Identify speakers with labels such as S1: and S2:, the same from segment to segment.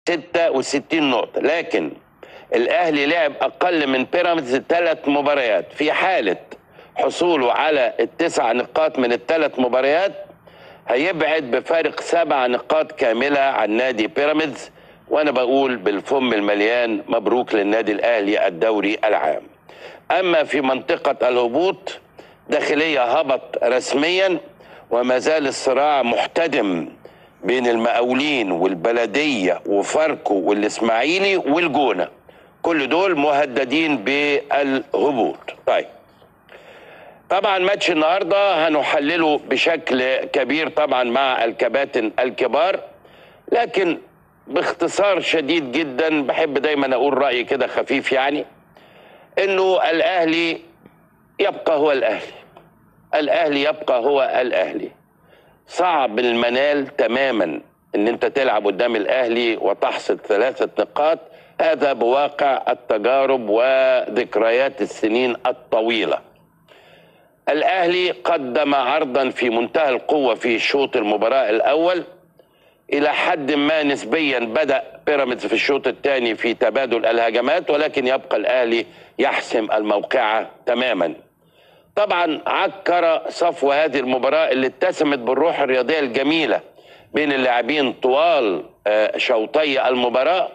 S1: 66 نقطة لكن الأهلي لعب أقل من بيراميدز ثلاث مباريات في حالة حصوله على التسع نقاط من الثلاث مباريات هيبعد بفارق سبع نقاط كاملة عن نادي بيراميدز وأنا بقول بالفم المليان مبروك للنادي الأهلي الدوري العام أما في منطقة الهبوط داخلية هبط رسميا وما زال الصراع محتدم بين المقاولين والبلدية وفاركو والإسماعيلي والجونة كل دول مهددين بالهبوط طيب طبعا ماتش النهارده هنحلله بشكل كبير طبعا مع الكباتن الكبار لكن باختصار شديد جدا بحب دايما اقول رايي كده خفيف يعني انه الاهلي يبقى هو الاهلي الاهلي يبقى هو الاهلي صعب المنال تماما ان انت تلعب قدام الاهلي وتحصد ثلاثه نقاط هذا بواقع التجارب وذكريات السنين الطويله الاهلي قدم عرضا في منتهى القوه في شوط المباراه الاول الى حد ما نسبيا بدا بيراميدز في الشوط الثاني في تبادل الهجمات ولكن يبقى الاهلي يحسم الموقعه تماما طبعا عكر صفو هذه المباراه اللي اتسمت بالروح الرياضيه الجميله بين اللاعبين طوال آه، شوطي المباراه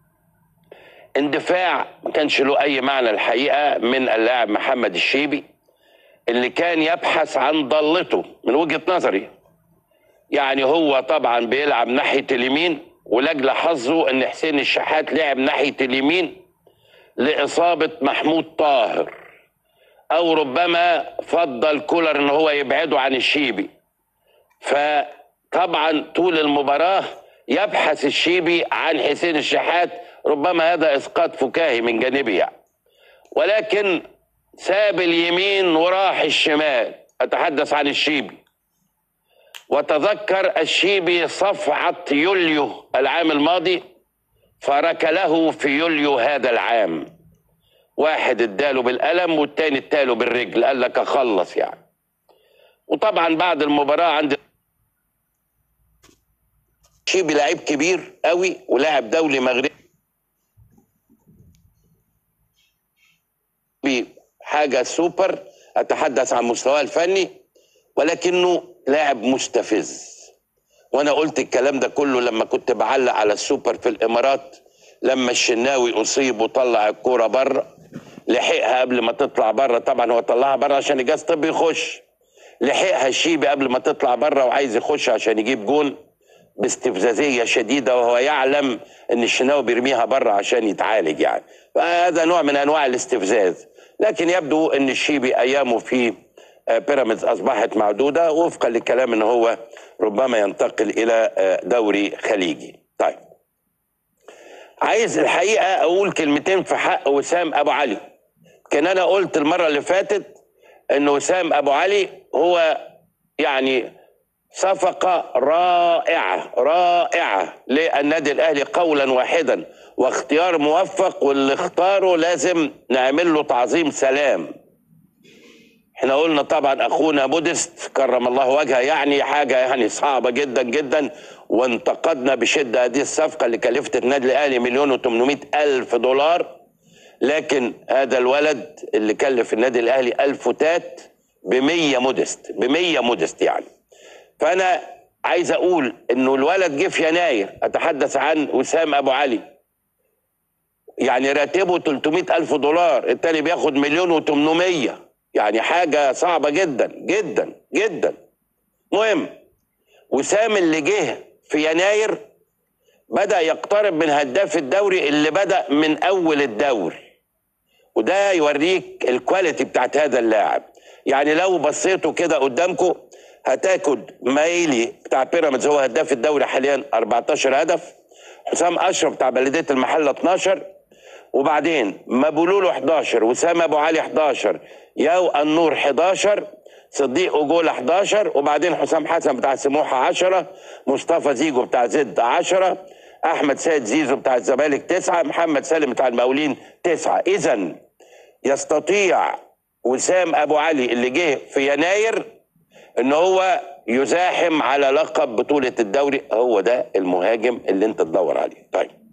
S1: اندفاع ما كانش له اي معنى الحقيقه من اللاعب محمد الشيبي اللي كان يبحث عن ضلته من وجهه نظري يعني هو طبعا بيلعب ناحيه اليمين ولاجل حظه ان حسين الشحات لعب ناحيه اليمين لاصابه محمود طاهر او ربما فضل كولر ان هو يبعده عن الشيبي فطبعا طول المباراه يبحث الشيبي عن حسين الشحات ربما هذا اسقاط فكاهي من جانبه يعني ولكن ساب اليمين وراح الشمال اتحدث عن الشيبي وتذكر الشيبي صفعة يوليو العام الماضي فركله في يوليو هذا العام واحد اداله بالقلم والتاني اداله بالرجل قال لك اخلص يعني وطبعا بعد المباراة عند شيبي لعيب كبير قوي ولاعب دولي مغربي حاجة سوبر أتحدث عن مستواه الفني ولكنه لاعب مستفز وانا قلت الكلام ده كله لما كنت بعلق على السوبر في الامارات لما الشناوي اصيب وطلع الكوره بره لحقها قبل ما تطلع بره طبعا هو طلعها بره عشان الجهاز الطبي يخش لحقها الشيبي قبل ما تطلع بره وعايز يخش عشان يجيب جون باستفزازيه شديده وهو يعلم ان الشناوي بيرميها بره عشان يتعالج يعني فهذا نوع من انواع الاستفزاز لكن يبدو ان الشيبي ايامه في آه، بيراميدز اصبحت معدوده وفقا للكلام ان هو ربما ينتقل الى آه، دوري خليجي طيب عايز الحقيقه اقول كلمتين في حق وسام ابو علي كان انا قلت المره اللي فاتت ان وسام ابو علي هو يعني صفقة رائعة رائعة للنادي الأهلي قولا واحدا واختيار موفق واللي اختاره لازم نعمل له تعظيم سلام احنا قلنا طبعا اخونا بودست كرم الله وجهه يعني حاجه يعني صعبه جدا جدا وانتقدنا بشده هذه الصفقه اللي كلفت النادي الاهلي مليون و800 الف دولار لكن هذا الولد اللي كلف النادي الاهلي الف وتات ب 100 مودست ب 100 مودست يعني فانا عايز اقول انه الولد جه في يناير اتحدث عن وسام ابو علي يعني راتبه 300 الف دولار التاني بياخد مليون و800 يعني حاجه صعبه جدا جدا جدا مهم وسام اللي جه في يناير بدا يقترب من هداف الدوري اللي بدا من اول الدوري وده يوريك الكواليتي بتاعت هذا اللاعب يعني لو بصيتوا كده قدامكم هتاخد مايلي بتاع بيراميدز هو هداف الدوري حاليا 14 هدف حسام اشرف بتاع بلديه المحله 12 وبعدين مبولولو 11 وسام ابو علي 11 ياو النور 11 صديق اوجول 11 وبعدين حسام حسن بتاع سموحه 10 مصطفى زيجو بتاع زد 10 احمد سيد زيزو بتاع الزمالك 9 محمد سالم بتاع المقاولين 9 اذا يستطيع وسام ابو علي اللي جه في يناير ان هو يزاحم على لقب بطوله الدوري هو ده المهاجم اللي انت تدور عليه طيب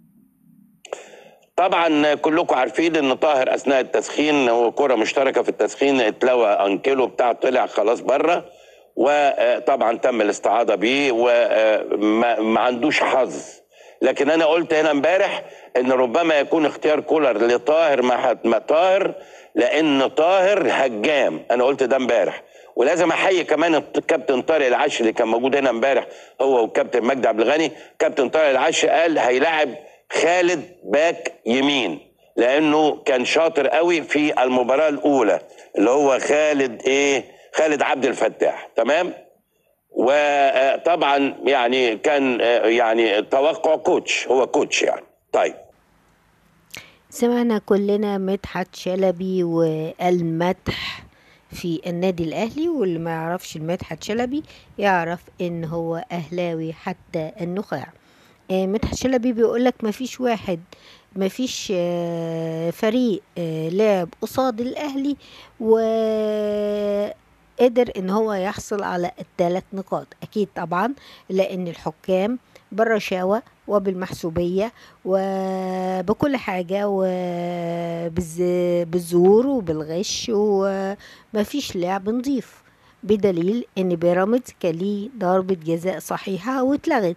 S1: طبعا كلكم عارفين ان طاهر اثناء التسخين وكره مشتركه في التسخين اتلوى انكيلو بتاعه طلع خلاص بره وطبعا تم الاستعاضه بيه وما ما عندوش حظ لكن انا قلت هنا امبارح ان ربما يكون اختيار كولر لطاهر مع طاهر لان طاهر هجام انا قلت ده امبارح ولازم احيي كمان الكابتن طارق العش اللي كان موجود هنا امبارح هو والكابتن مجدي عبد الغني كابتن طارق العش قال هيلاعب خالد باك يمين لانه كان شاطر قوي في المباراه الاولى اللي هو خالد ايه خالد عبد الفتاح تمام وطبعا يعني كان يعني توقع كوتش هو كوتش يعني طيب
S2: سمعنا كلنا مدحت شلبي والمدح في النادي الاهلي واللي ما يعرفش مدحت شلبي يعرف ان هو اهلاوي حتى النخاع آه، مدحت شلبي بيقول لك ما فيش واحد ما فيش آه، فريق آه، لعب قصاد الاهلي وقدر ان هو يحصل على الثلاث نقاط اكيد طبعا لان الحكام بالرشاوة وبالمحسوبية وبكل حاجة وبالزور وبالغش ومفيش لعب نظيف بدليل ان بيراميدز كان ليه ضربة جزاء صحيحة واتلغت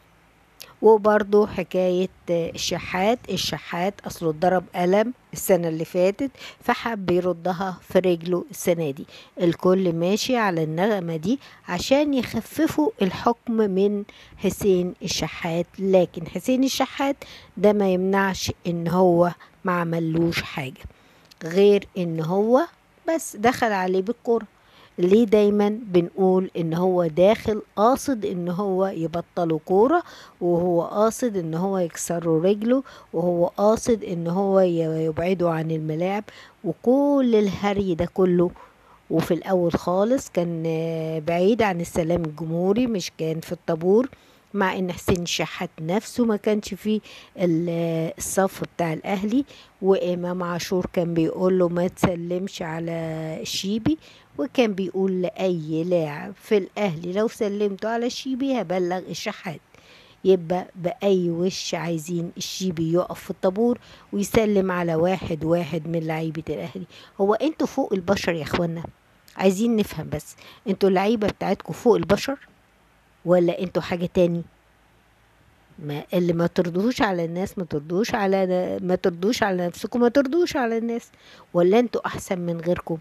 S2: وبرضو حكاية الشحات الشحات أصله اتضرب قلم السنة اللي فاتت فحب يردها في رجله السنة دي الكل ماشي على النغمة دي عشان يخففوا الحكم من حسين الشحات لكن حسين الشحات ده ما يمنعش ان هو ما عملوش حاجة غير ان هو بس دخل عليه بالكرة ليه دايما بنقول ان هو داخل قاصد ان هو يبطلوا كورة وهو قاصد ان هو يكسروا رجله وهو قاصد ان هو يبعدوا عن الملاعب وكل الهري ده كله وفي الاول خالص كان بعيد عن السلام الجمهوري مش كان في الطابور مع ان حسين الشحات نفسه ما كانش في الصف بتاع الاهلي وامام عاشور كان بيقول له ما تسلمش على الشيبي وكان بيقول لاي لاعب في الاهلي لو سلمته على الشيبي هبلغ الشحات يبقى بأي وش عايزين الشيبي يقف في الطابور ويسلم على واحد واحد من لعيبة الأهلي هو انتوا فوق البشر يا اخوانا عايزين نفهم بس انتوا اللعيبة بتاعتكم فوق البشر ولا انتوا حاجة تاني ما اللي ما ترضوش على الناس ما ترضوش على ما ترضوش على نفسكم ما ترضوش على الناس ولا انتوا احسن من غيركم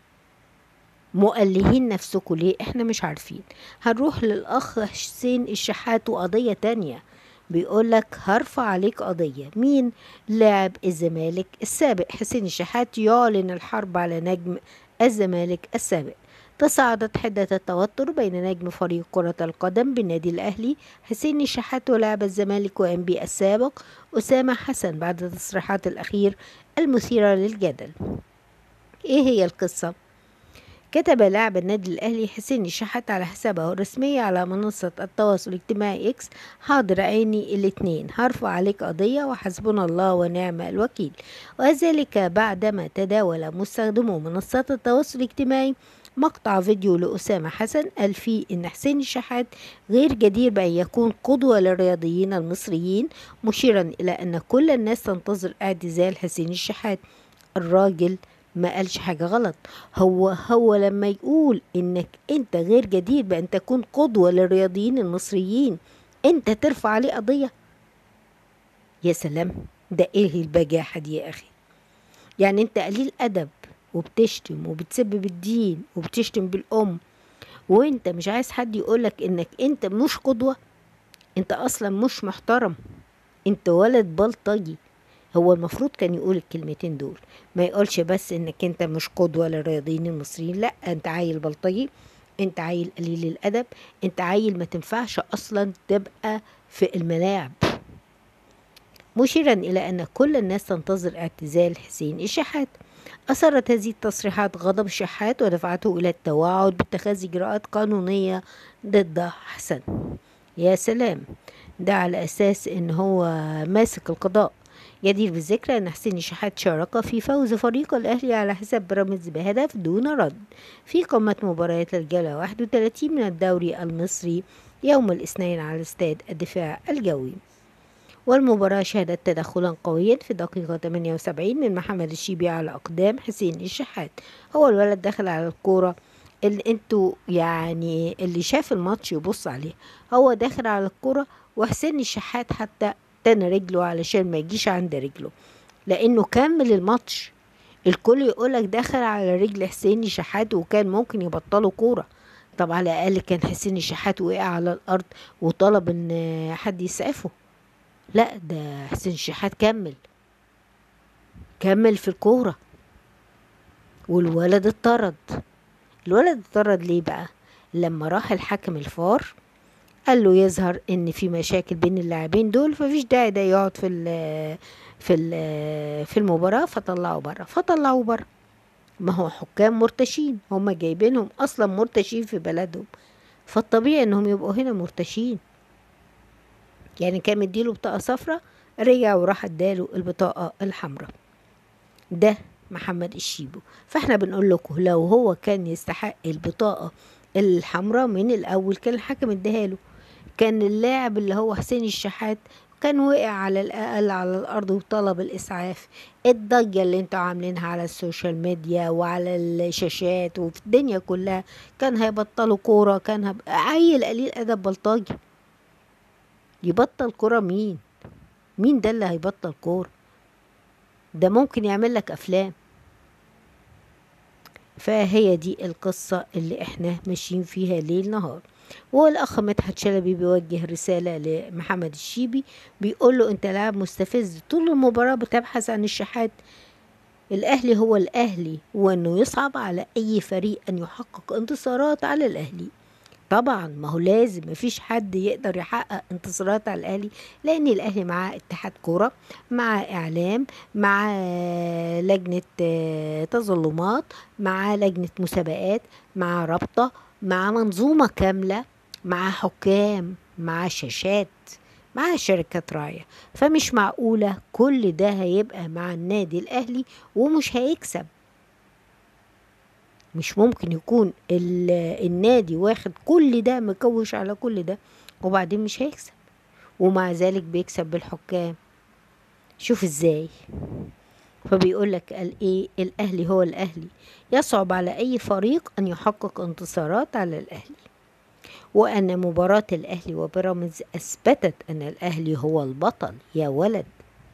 S2: مؤلهين نفسكم ليه احنا مش عارفين هنروح للاخ حسين الشحات وقضية تانية بيقول لك هرفع عليك قضية مين لاعب الزمالك السابق حسين الشحات يعلن الحرب على نجم الزمالك السابق تصاعدت حدة التوتر بين نجم فريق كرة القدم بالنادي الأهلي حسين الشحات ولاعب الزمالك وأنبي السابق أسامة حسن بعد التصريحات الأخير المثيرة للجدل إيه هي القصة؟ كتب لاعب النادي الأهلي حسين الشحات على حسابه الرسمي على منصة التواصل الاجتماعي إكس حاضر عيني الاتنين هرفع عليك قضية وحسبنا الله ونعم الوكيل وذلك بعدما تداول مستخدمو منصات التواصل الاجتماعي مقطع فيديو لأسامة حسن قال فيه إن حسين الشحات غير جدير بأن يكون قدوة للرياضيين المصريين مشيرا إلى أن كل الناس تنتظر اعتزال حسين الشحات الراجل ما قالش حاجة غلط هو هو لما يقول انك انت غير جدير بان تكون قدوة للرياضيين المصريين انت ترفع عليه قضية يا سلام ده ايه البجاحة دي يا اخي يعني انت قليل ادب وبتشتم وبتسب بالدين وبتشتم بالام وانت مش عايز حد يقولك انك انت مش قدوة انت اصلا مش محترم انت ولد بلطجي هو المفروض كان يقول الكلمتين دول ما يقولش بس انك انت مش قدوة للرياضيين المصريين لا انت عيل بلطجي انت عيل قليل الادب انت عيل ما تنفعش اصلا تبقى في الملاعب مشيرا الى ان كل الناس تنتظر اعتزال حسين الشحات أثرت هذه التصريحات غضب الشحات ودفعته إلى التوعد باتخاذ إجراءات قانونية ضد حسن يا سلام ده على أساس إن هو ماسك القضاء يدير بالذكر أن حسين الشحات شارك في فوز فريق الأهلي على حساب بيراميدز بهدف دون رد في قمة مباريات الجولة 31 من الدوري المصري يوم الاثنين على استاد الدفاع الجوي والمباراة شهدت تدخلا قويا في دقيقة 78 من محمد الشيبي على أقدام حسين الشحات هو الولد دخل على الكورة اللي انتوا يعني اللي شاف الماتش يبص عليه هو داخل على الكرة وحسين الشحات حتى تاني رجله علشان ما يجيش عند رجله لانه كمل الماتش الكل يقولك دخل على رجل حسين الشحات وكان ممكن يبطلوا كورة طب على الاقل كان حسين الشحات وقع على الارض وطلب ان حد يسعفه لا ده حسين الشحات كمل كمل في الكورة والولد اتطرد الولد اتطرد ليه بقى لما راح الحكم الفار قال له يظهر ان في مشاكل بين اللاعبين دول ففيش داعي ده يقعد في ال في ال في المباراه فطلعوا بره فطلعوا بره ما هو حكام مرتشين هم جايبينهم اصلا مرتشين في بلدهم فالطبيعي انهم يبقوا هنا مرتشين يعني كان مديله بطاقه صفراء رجع وراح اداله البطاقه الحمراء ده محمد الشيبو فاحنا بنقول لكم لو هو كان يستحق البطاقة الحمراء من الأول كان الحكم اداها له كان اللاعب اللي هو حسين الشحات كان وقع على الأقل على الأرض وطلب الإسعاف الضجة اللي انتوا عاملينها على السوشيال ميديا وعلى الشاشات وفي الدنيا كلها كان هيبطلوا كورة كان هب... عيل قليل أدب بلطجي يبطل كورة مين مين ده اللي هيبطل كورة ده ممكن يعمل لك افلام فهي دي القصة اللي احنا ماشيين فيها ليل نهار والاخ مدحت شلبي بيوجه رسالة لمحمد الشيبي بيقول له انت لاعب مستفز طول المباراة بتبحث عن الشحات الاهلي هو الاهلي وانه يصعب على اي فريق ان يحقق انتصارات على الاهلي طبعا ما هو لازم مفيش حد يقدر يحقق انتصارات على الاهلي لان الاهلي معاه اتحاد كوره مع اعلام مع لجنه تظلمات مع لجنه مسابقات مع رابطه مع منظومه كامله مع حكام مع شاشات مع شركات راعية فمش معقولة كل ده هيبقى مع النادي الأهلي ومش هيكسب مش ممكن يكون النادي واخد كل ده مكوش على كل ده وبعدين مش هيكسب ومع ذلك بيكسب بالحكام شوف ازاي فبيقول لك قال ايه الاهلي هو الاهلي يصعب على اي فريق ان يحقق انتصارات على الاهلي وان مباراة الاهلي وبيراميدز اثبتت ان الاهلي هو البطل يا ولد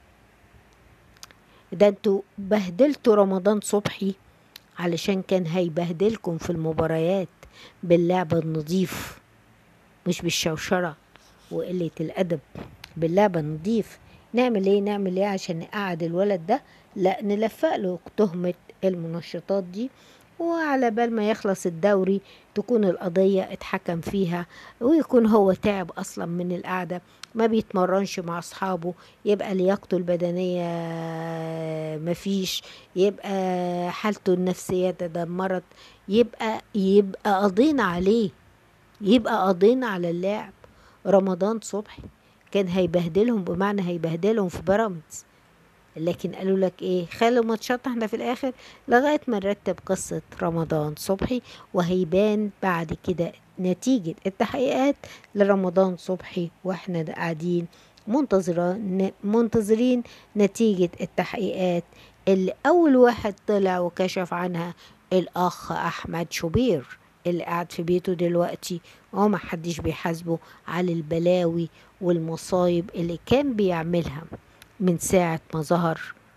S2: ده انتوا بهدلتوا رمضان صبحي علشان كان هيبهدلكم في المباريات باللعب النظيف مش بالشوشرة وقلة الأدب باللعب النظيف نعمل ايه نعمل ايه عشان نقعد الولد ده لا نلفق له تهمة المنشطات دي وعلى بال ما يخلص الدوري تكون القضية اتحكم فيها ويكون هو تعب أصلا من القعدة ما بيتمرنش مع أصحابه يبقى لياقته البدنية مفيش يبقى حالته النفسية تدمرت يبقى يبقى قضينا عليه يبقى قضينا على اللاعب رمضان صبحي كان هيبهدلهم بمعنى هيبهدلهم في بيراميدز لكن قالوا لك ايه خلوا ماتشات احنا في الاخر لغايه ما نرتب قصه رمضان صبحي وهيبان بعد كده نتيجه التحقيقات لرمضان صبحي واحنا قاعدين منتظرين منتظرين نتيجه التحقيقات اللي اول واحد طلع وكشف عنها الاخ احمد شوبير اللي قاعد في بيته دلوقتي وهو ما حدش بيحاسبه على البلاوي والمصايب اللي كان بيعملها من ساعة ما ظهر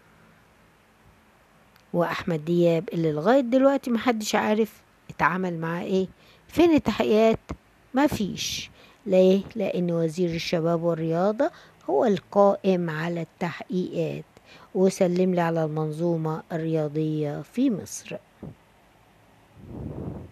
S2: وأحمد دياب اللي لغاية دلوقتي محدش عارف اتعامل معاه ايه فين التحقيقات مفيش ليه لأن وزير الشباب والرياضة هو القائم على التحقيقات وسلم لي على المنظومة الرياضية في مصر